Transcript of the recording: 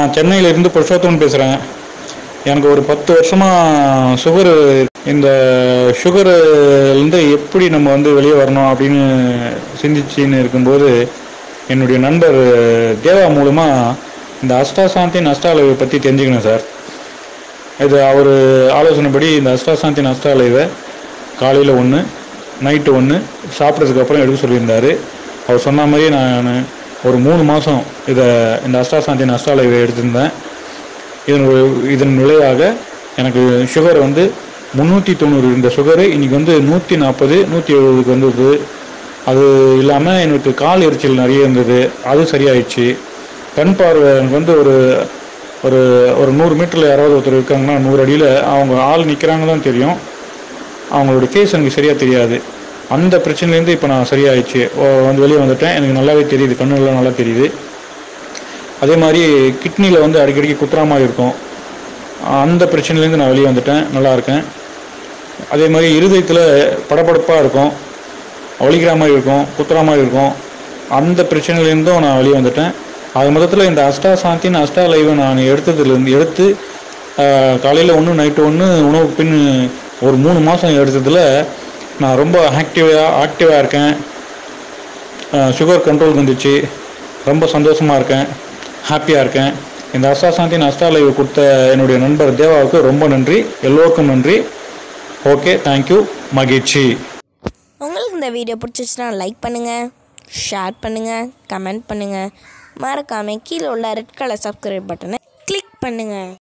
நான் சென்னையிலேருந்து புருஷோத்தமன் பேசுகிறேன் எனக்கு ஒரு பத்து வருஷமாக சுகர் இந்த சுகர்லேருந்து எப்படி நம்ம வந்து வெளியே வரணும் அப்படின்னு சிந்திச்சின்னு இருக்கும்போது என்னுடைய நண்பர் தேவா மூலமாக இந்த அஷ்டாசாந்தி நஷ்டாலவை பற்றி தெரிஞ்சுக்கணும் சார் இது அவர் ஆலோசனைப்படி இந்த அஷ்டாசாந்தி நஷ்டாலவை காலையில் ஒன்று நைட்டு ஒன்று சாப்பிட்றதுக்கு அப்புறம் எடுக்க சொல்லியிருந்தார் அவர் சொன்ன மாதிரியே நான் ஒரு மூணு மாதம் இதை இந்த அஷ்டாசாந்தி நஷ்டாலவை எடுத்திருந்தேன் இதன் வி- இதன் விளைவாக எனக்கு சுகர் வந்து முந்நூற்றி தொண்ணூறு இருந்த சுகரு இன்னைக்கு வந்து நூற்றி நாற்பது நூற்றி எழுபதுக்கு வந்தது அது இல்லாமல் எனக்கு கால் எரிச்சல் நிறைய இருந்தது அது சரியாயிடுச்சு கண் பார்வை எனக்கு வந்து ஒரு ஒரு ஒரு நூறு மீட்டரில் யாராவது ஒருத்தர் இருக்காங்கன்னா நூறு அடியில் அவங்க ஆள் நிற்கிறாங்க தான் தெரியும் அவங்களோட ஃபேஸ் எனக்கு சரியாக தெரியாது அந்த பிரச்சனையிலேருந்து இப்போ நான் சரியாயிடுச்சு ஓ, வந்து வெளியே வந்துட்டேன் எனக்கு நல்லாவே தெரியுது கண்ணுலாம் நல்லா தெரியுது அதே மாதிரி கிட்னியில் வந்து அடிக்கடிக்கு குத்துற மாதிரி இருக்கும் அந்த பிரச்சனையிலேருந்து நான் வெளியே வந்துட்டேன் நல்லா இருக்கேன் அதே மாதிரி இருதயத்தில் படபடப்பாக இருக்கும் வலிக்கிற மாதிரி இருக்கும் குத்துற மாதிரி இருக்கும் அந்த பிரச்சனையிலேருந்தும் நான் வெளியே வந்துட்டேன் அது மொத்தத்தில் இந்த அஷ்டா சாந்தின்னு அஷ்டா லைவை நான் எடுத்ததுலேருந்து எடுத்து காலையில் ஒன்று நைட்டு ஒன்று உணவுக்கு பின் ஒரு மூணு மாதம் எடுத்ததில் நான் ரொம்ப ஆக்டிவாக ஆக்டிவாக இருக்கேன் சுகர் கண்ட்ரோல் வந்துச்சு ரொம்ப சந்தோஷமாக இருக்கேன் ஹாப்பியாக இருக்கேன் இந்த அஷ்டாசாந்தி அஷ்டா லைவ் கொடுத்த என்னுடைய நண்பர் தேவாவுக்கு ரொம்ப நன்றி எல்லோருக்கும் நன்றி ஓகே தேங்க்யூ மகிழ்ச்சி உங்களுக்கு இந்த வீடியோ பிடிச்சிச்சுன்னா லைக் பண்ணுங்கள் ஷேர் பண்ணுங்கள் கமெண்ட் பண்ணுங்கள் மறக்காமல் கீழே உள்ள ரெட் கலர் சப்ஸ்கிரைப் பட்டனை கிளிக் பண்ணுங்கள்